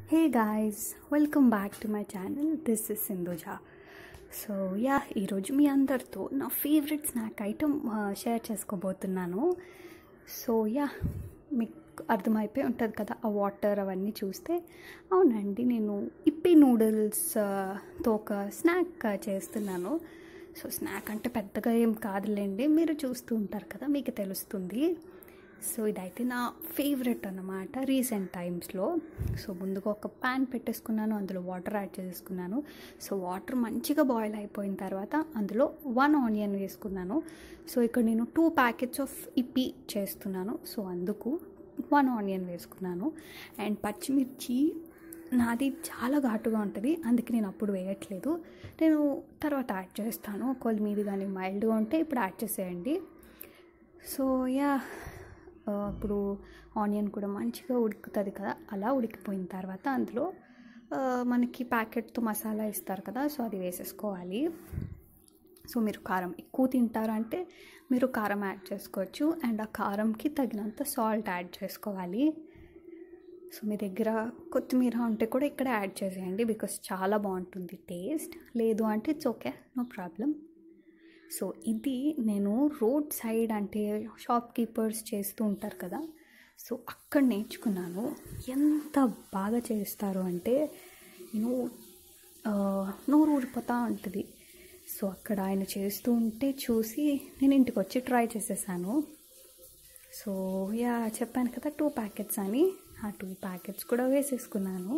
hey guys welcome back to my channel this is Sindhuja so yeah ఈరోజు మీ అందరితో నా ఫేవరెట్ స్నాక్ ఐటమ్ షేర్ చేసుకోబోతున్నాను సో యా మీకు అర్థమైపోయి ఉంటుంది కదా ఆ వాటర్ అవన్నీ చూస్తే అవునండి నేను ఇప్పి నూడిల్స్తో ఒక స్నాక్ చేస్తున్నాను సో స్నాక్ అంటే పెద్దగా ఏం కాదులేండి మీరు చూస్తూ ఉంటారు కదా మీకు తెలుస్తుంది సో ఇదైతే నా ఫేవరెట్ అన్నమాట రీసెంట్ టైమ్స్లో సో ముందుగా ఒక ప్యాన్ పెట్టేసుకున్నాను అందులో వాటర్ యాడ్ చేసుకున్నాను సో వాటర్ మంచిగా బాయిల్ అయిపోయిన తర్వాత అందులో వన్ ఆనియన్ వేసుకున్నాను సో ఇక్కడ నేను టూ ప్యాకెట్స్ ఆఫ్ ఇప్పి చేస్తున్నాను సో అందుకు వన్ ఆనియన్ వేసుకున్నాను అండ్ పచ్చిమిర్చి నాది చాలా ఘాటుగా ఉంటుంది అందుకే నేను అప్పుడు వేయట్లేదు నేను తర్వాత యాడ్ చేస్తాను ఒకవేళ మీది కానీ మైల్డ్గా ఉంటే ఇప్పుడు యాడ్ చేసేయండి సో యా ఇప్పుడు ఆనియన్ కూడా మంచిగా ఉడుకుతుంది కదా అలా ఉడికిపోయిన తర్వాత అందులో మనకి ప్యాకెట్తో మసాలా ఇస్తారు కదా సో అది వేసేసుకోవాలి సో మీరు కారం ఎక్కువ తింటారంటే మీరు కారం యాడ్ చేసుకోవచ్చు అండ్ ఆ కారంకి తగినంత సాల్ట్ యాడ్ చేసుకోవాలి సో మీ దగ్గర కొత్తిమీర ఉంటే కూడా ఇక్కడ యాడ్ చేసేయండి బికాస్ చాలా బాగుంటుంది టేస్ట్ లేదు అంటే it's okay no problem so ఇది నేను రోడ్ సైడ్ అంటే షాప్ కీపర్స్ చేస్తూ ఉంటారు కదా సో అక్కడ నేర్చుకున్నాను ఎంత బాగా చేస్తారు అంటే నేను నోరు ఊడిపోతూ ఉంటుంది సో అక్కడ ఆయన చేస్తూ ఉంటే చూసి నేను ఇంటికి వచ్చి ట్రై చేసేసాను సో యా చెప్పాను కదా టూ ప్యాకెట్స్ అని ఆ టూ ప్యాకెట్స్ కూడా వేసేసుకున్నాను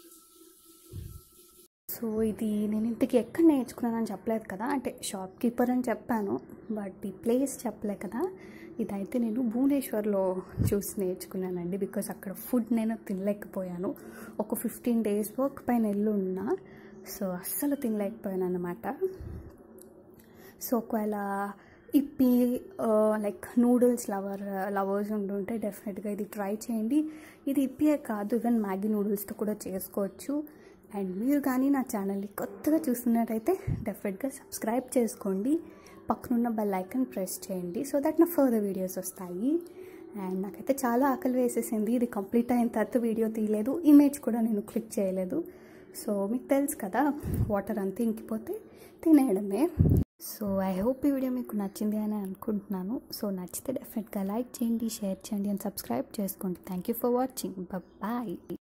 సో ఇది నేను ఇంటికి ఎక్కడ నేర్చుకున్నానని చెప్పలేదు కదా అంటే షాప్ కీపర్ అని చెప్పాను బట్ ఈ ప్లేస్ చెప్పలే కదా ఇదైతే నేను భువనేశ్వర్లో చూసి నేర్చుకున్నానండి బికాస్ అక్కడ ఫుడ్ నేను తినలేకపోయాను ఒక ఫిఫ్టీన్ డేస్ వర్క్ పైన వెళ్ళి ఉన్నా సో అస్సలు తినలేకపోయాను అనమాట సో ఒకవేళ ఇప్పి లైక్ నూడిల్స్ లవర్ లవర్స్ ఉంటుంటే డెఫినెట్గా ఇది ట్రై చేయండి ఇది ఇప్పియే కాదు ఈవెన్ మ్యాగీ నూడిల్స్తో కూడా చేసుకోవచ్చు అండ్ మీరు కానీ నా ఛానల్ని కొత్తగా చూస్తున్నట్టయితే డెఫినెట్గా సబ్స్క్రైబ్ చేసుకోండి పక్కనున్న బెల్ ఐకన్ ప్రెస్ చేయండి సో దట్ నా ఫర్దర్ వీడియోస్ వస్తాయి అండ్ నాకైతే చాలా ఆకలి వేసేసింది ఇది కంప్లీట్ అయిన తర్వాత వీడియో తీయలేదు ఇమేజ్ కూడా నేను క్లిక్ చేయలేదు సో మీకు తెలుసు కదా వాటర్ అంతా ఇంకిపోతే తినేయడమే సో ఐ హోప్ ఈ వీడియో మీకు నచ్చింది అని అనుకుంటున్నాను సో నచ్చితే డెఫినెట్గా లైక్ చేయండి షేర్ చేయండి అండ్ సబ్స్క్రైబ్ చేసుకోండి thank you for watching bye